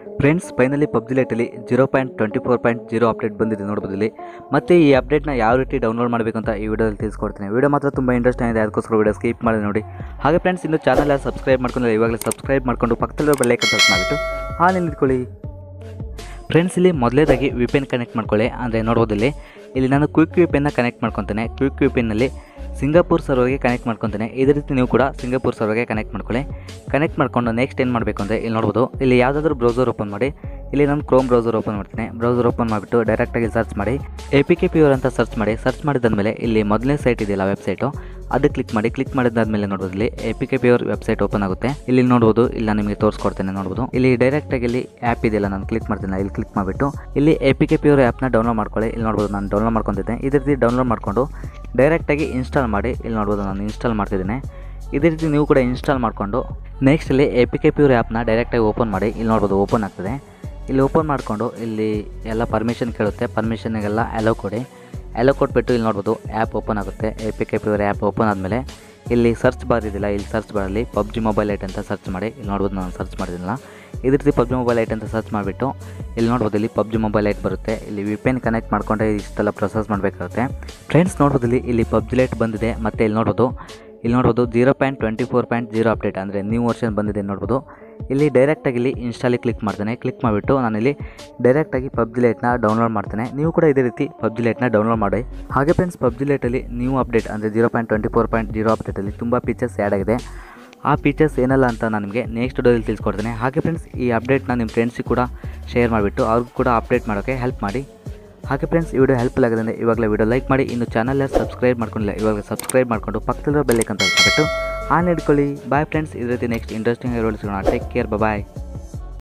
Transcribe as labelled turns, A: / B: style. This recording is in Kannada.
A: ಫ್ರೆಂಡ್ಸ್ ಫೈನಲಿ ಪಬ್ಜಿ ಲೈಟಲ್ಲಿ zero point twenty four point zero update ಬಂದಿದೆ ನೋಡ್ಬೋದು ಇಲ್ಲಿ ಮತ್ತು ಈ ಅಪ್ಡೇಟ್ನ ಯಾವ ರೀತಿ ಡೌನ್ಲೋಡ್ ಮಾಡಬೇಕು ಅಂತ ಈ ವಿಡಿಯೋದಲ್ಲಿ ತಿಳಿಸ್ಕೊಡ್ತೀನಿ ವಿಡಿಯೋ ಮಾತ್ರ ತುಂಬ ಇಂಟ್ರೆಸ್ಟ್ ಆಗಿದೆ ಅದಕ್ಕೋಸ್ಕರ ವಿಡಿಯೋ ಸ್ಕಿಪ್ ಮಾಡಿ ನೋಡಿ ಹಾಗೆ ಫ್ರೆಂಡ್ಸ್ ಇನ್ನು ಚಾನಲ್ ಸಬ್ಸ್ಕ್ರೈಬ್ ಮಾಡ್ಕೊಂಡು ಇವಾಗಲೇ ಸಬ್ಸ್ಕ್ರೈಬ್ ಮಾಡಿಕೊಂಡು ಪಕ್ಕದಲ್ಲಿರೋ ಬೆಲ್ಲೈಕನ್ ಪ್ರೆಸ್ ಮಾಡಿಬಿಟ್ಟು ಹಾಲು ನಿಂತ್ಕೊಳ್ಳಿ ಫ್ರೆಂಡ್ಸ್ ಇಲ್ಲಿ ಮೊದಲೇದಾಗಿ ವಿ ಪಿ ಎನ್ ಕನೆಕ್ಟ್ ಮಾಡ್ಕೊಳ್ಳಿ ಅಂದರೆ ನೋಡ್ಬೋದು ಇಲ್ಲಿ ಇಲ್ಲಿ ನಾನು ಕ್ವಿಕ್ ವಿ ಪೆನ್ನ ಕನೆಕ್ಟ್ ಮಾಡ್ಕೊತೇನೆ ಕ್ವಿಕ್ ವಿ ಪೆನ್ನಲ್ಲಿ ಸಿಂಗಾಪುರ್ ಸರ್ವರ್ಗೆ ಕನೆಕ್ಟ್ ಮಾಡ್ಕೊತೇನೆ ಇದೇ ರೀತಿ ನೀವು ಕೂಡ ಸಿಂಗಾಪುರ್ ಸರ್ವರ್ಗೆ ಕನೆಕ್ಟ್ ಮಾಡ್ಕೊಳ್ಳಿ ಕನೆಕ್ಟ್ ಮಾಡ್ಕೊಂಡು ನೆಕ್ಸ್ಟ್ ಏನು ಮಾಡಬೇಕು ಅಂದರೆ ಇಲ್ಲಿ ನೋಡ್ಬೋದು ಇಲ್ಲಿ ಯಾವುದಾದ್ರೂ ಬ್ರೌಸರ್ ಓಪನ್ ಮಾಡಿ ಇಲ್ಲಿ ನಾನು ಕ್ರೋಮ್ ಬ್ರೌಸರ್ ಓಪನ್ ಮಾಡ್ತೀನಿ ಬ್ರೌಸರ್ ಓಪನ್ ಮಾಡಿಬಿಟ್ಟು ಡೈರೆಕ್ಟಾಗಿ ಸರ್ಚ್ ಮಾಡಿ ಎ ಪಿ ಕೆ ಪ್ಯೂರ್ ಅಂತ ಸರ್ಚ್ ಮಾಡಿ ಸರ್ಚ್ ಮಾಡಿದಾದ್ಮೇಲೆ ಇಲ್ಲಿ ಮೊದಲನೇ ಸೈಟ್ ಇದೆಯಲ್ಲ ವೆಬ್ಸೈಟು ಅದು ಕ್ಲಿಕ್ ಮಾಡಿ ಕ್ಲಿಕ್ ಮಾಡಿದಾದ್ಮೇಲೆ ನೋಡ್ಬೋದು ಇಲ್ಲಿ A P K pure website open ಆಗುತ್ತೆ ಇಲ್ಲಿ ನೋಡ್ಬೋದು ಇಲ್ಲಿ ನಾನು ನಿಮಗೆ ತೋರಿಸ್ಕೊಡ್ತೇನೆ ನೋಡ್ಬೋದು ಇಲ್ಲಿ ಡೈರೆಕ್ಟಾಗಿ ಇಲ್ಲಿ ಆ್ಯಪ್ ಇದೆಯಲ್ಲ ನಾನು ಕ್ಲಿಕ್ ಮಾಡ್ತೀನಿ ಇಲ್ಲಿ ಕ್ಲಿಕ್ ಮಾಡಿಬಿಟ್ಟು ಇಲ್ಲಿ ಎ ಪಿ ಕೆ ಪ್ಯೂರ್ ಆ್ಯಪ್ನ ಡೌನ್ಲೋಡ್ ಮಾಡ್ಕೊಳ್ಳಿ ಇಲ್ಲಿ ನೋಡ್ಬೋದು ನಾನು ಡೌನ್ಲೋಡ್ ಮಾಡ್ಕೊತಿದ್ದೆ ಇದೇ ರೀತಿ ಡೌನ್ಲೋಡ್ ಮಾಡಿಕೊಂಡು ಡೈರೆಕ್ಟಾಗಿ ಇನ್ಸ್ಟಾಲ್ ಮಾಡಿ ಇಲ್ಲಿ ನೋಡ್ಬೋದು ನಾನು ಇನ್ಸ್ಟಾಲ್ ಮಾಡ್ತಿದ್ದೀನಿ ಇದೇ ರೀತಿ ನೀವು ಕೂಡ ಇನ್ಸ್ಟಾಲ್ ಮಾಡಿಕೊಂಡು ನೆಕ್ಸ್ಟ್ ಇಲ್ಲಿ ಎ ಪಿ ಕೆ ಪ್ಯೂರ್ ಆ್ಯಪ್ನ ಡೈರೆಕ್ಟಾಗಿ ಓಪನ್ ಮಾಡಿ ಇಲ್ಲಿ ನೋಡ್ಬೋದು ಓಪನ್ ಆಗ್ತದೆ ಇಲ್ಲಿ ಓಪನ್ ಮಾಡಿಕೊಂಡು ಇಲ್ಲಿ ಎಲ್ಲ ಪರ್ಮಿಷನ್ ಕೇಳುತ್ತೆ ಪರ್ಮಿಷನ್ಗೆಲ್ಲ ಅಲೋ ಕೊಡಿ ಅಲೋ ಕೊಟ್ಬಿಟ್ಟು ಇಲ್ಲಿ ನೋಡ್ಬೋದು ಆ್ಯಪ್ ಓಪನ್ ಆಗುತ್ತೆ A P K pure app open ಆದಮೇಲೆ ಇಲ್ಲಿ ಸರ್ಚ್ ಬಾರ್ ಇದೆಯಲ್ಲ ಇಲ್ಲಿ ಸರ್ಚ್ ಬಾರಲ್ಲಿ ಪಬ್ಜಿ ಮೊಬೈಲ್ ಐಟ್ ಅಂತ ಸರ್ಚ್ ಮಾಡಿ ಇಲ್ಲಿ ನೋಡ್ಬೋದು ನಾನು ಸರ್ಚ್ ಮಾಡಿದಿಲ್ಲ ಇದೇ ರೀತಿ ಪಬ್ಜಿ ಮೊಬೈಲ್ ಐಟ್ ಅಂತ ಸರ್ಚ್ ಮಾಡಿಬಿಟ್ಟು ಇಲ್ಲಿ ನೋಡ್ಬೋದು ಇಲ್ಲಿ ಪಬ್ಜಿ ಮೊಬೈಲ್ ಐಟ್ ಬರುತ್ತೆ ಇಲ್ಲಿ ವಿ ಪಿ ಎನ್ ಕನೆಕ್ಟ್ ಮಾಡ್ಕೊಂಡ್ರೆ ಇಷ್ಟೆಲ್ಲ ಪ್ರೊಸೆಸ್ ಮಾಡಬೇಕಾಗುತ್ತೆ ಫ್ರೆಂಡ್ಸ್ ನೋಡ್ಬೋದು ಇಲ್ಲಿ ಇಲ್ಲಿ ಪಬ್ಜಿ ಲೈಟ್ ಬಂದಿದೆ ಮತ್ತು ಇಲ್ಲಿ ನೋಡ್ಬೋದು ಇಲ್ಲಿ ನೋಡ್ಬೋದು zero point twenty four point zero update ಅಂದರೆ ನ್ಯೂ ವರ್ಷನ್ ಬಂದಿದೆ ನೋಡ್ಬೋದು ಇಲ್ಲಿ ಡೈರೆಕ್ಟಾಗಿ ಇಲ್ಲಿ ಇನ್ಸ್ಟಾಲಿ ಕ್ಲಿಕ್ ಮಾಡ್ತೇನೆ ಕ್ಲಿಕ್ ಮಾಡಿಬಿಟ್ಟು ನಾನಿಲ್ಲಿ ಡೈರೆಕ್ಟಾಗಿ ಪಬ್ಜಿ ಲೈಟ್ನ ಡೌನ್ಲೋಡ್ ಮಾಡ್ತೇನೆ ನೀವು ಕೂಡ ಇದೇ ರೀತಿ ಪಬ್ಜಿ ಲೈಟ್ನ ಡೌನ್ಲೋಡ್ ಮಾಡಿ ಹಾಗೆ ಫ್ರೆಂಡ್ಸ್ ಪಬ್ಜಿ ಲೈಟಲ್ಲಿ ನ್ಯೂ ಅಪ್ಡೇಟ್ ಅಂದರೆ zero point twenty four point zero ಅಪ್ಡೇಟಲ್ಲಿ ತುಂಬ ಫೀಚರ್ಸ್ ಆ್ಯಡ್ ಆಗಿದೆ ಆ ಫೀಚರ್ಸ್ ಏನಲ್ಲ ಅಂತ ನಾನು ನಿಮಗೆ ನೆಕ್ಸ್ಟ್ ವಿಡಿಯೋದಲ್ಲಿ ತಿಳಿಸ್ಕೊಡ್ತೇನೆ ಹಾಗೆ ಫ್ರೆಂಡ್ಸ್ ಈ ಅಪ್ಡೇಟ್ನ ನಿಮ್ಮ ಫ್ರೆಂಡ್ಸಿಗೆ ಕೂಡ ಶೇರ್ ಮಾಡಿಬಿಟ್ಟು ಅವ್ರಿಗೂ ಕೂಡ ಅಪ್ಡೇಟ್ ಮಾಡೋಕ್ಕೆ ಹೆಲ್ಪ್ ಮಾಡಿ ಹಾಗೆ ಫ್ರೆಂಡ್ಸ್ ಈ ವಿಡಿಯೋ ಹೆಲ್ಪ್ಫುಲ್ ಆಗಿದೆ ಅಂದರೆ ಇವಾಗಲೇ ವಿಡಿಯೋ ಲೈಕ್ ಮಾಡಿ ಇನ್ನು ಚಾನಲ್ ಸಬ್ಸ್ಕ್ರೈಬ್ ಮಾಡ್ಕೊಂಡಿಲ್ಲ ಇವಾಗ ಸಬ್ಸ್ಕ್ರೈಬ್ ಮಾಡಿಕೊಂಡು ಪಕ್ಕದಲ್ಲಿರೋ ಬೆಲ್ಲೈಕನ್ ಅಂತ ಬಿಟ್ಟು ಆನ್ ಇಟ್ಕೊಳ್ಳಿ ಬಾಯ್ ಫ್ರೆಂಡ್ಸ್ ಇದೇ ರೀತಿ ನೆಕ್ಸ್ಟ್ ಇಂಟ್ರೆಸ್ಟಿಂಗ್ ಇರೋ ಟೇಕ್ ಕೇರ್ ಬಾಯ್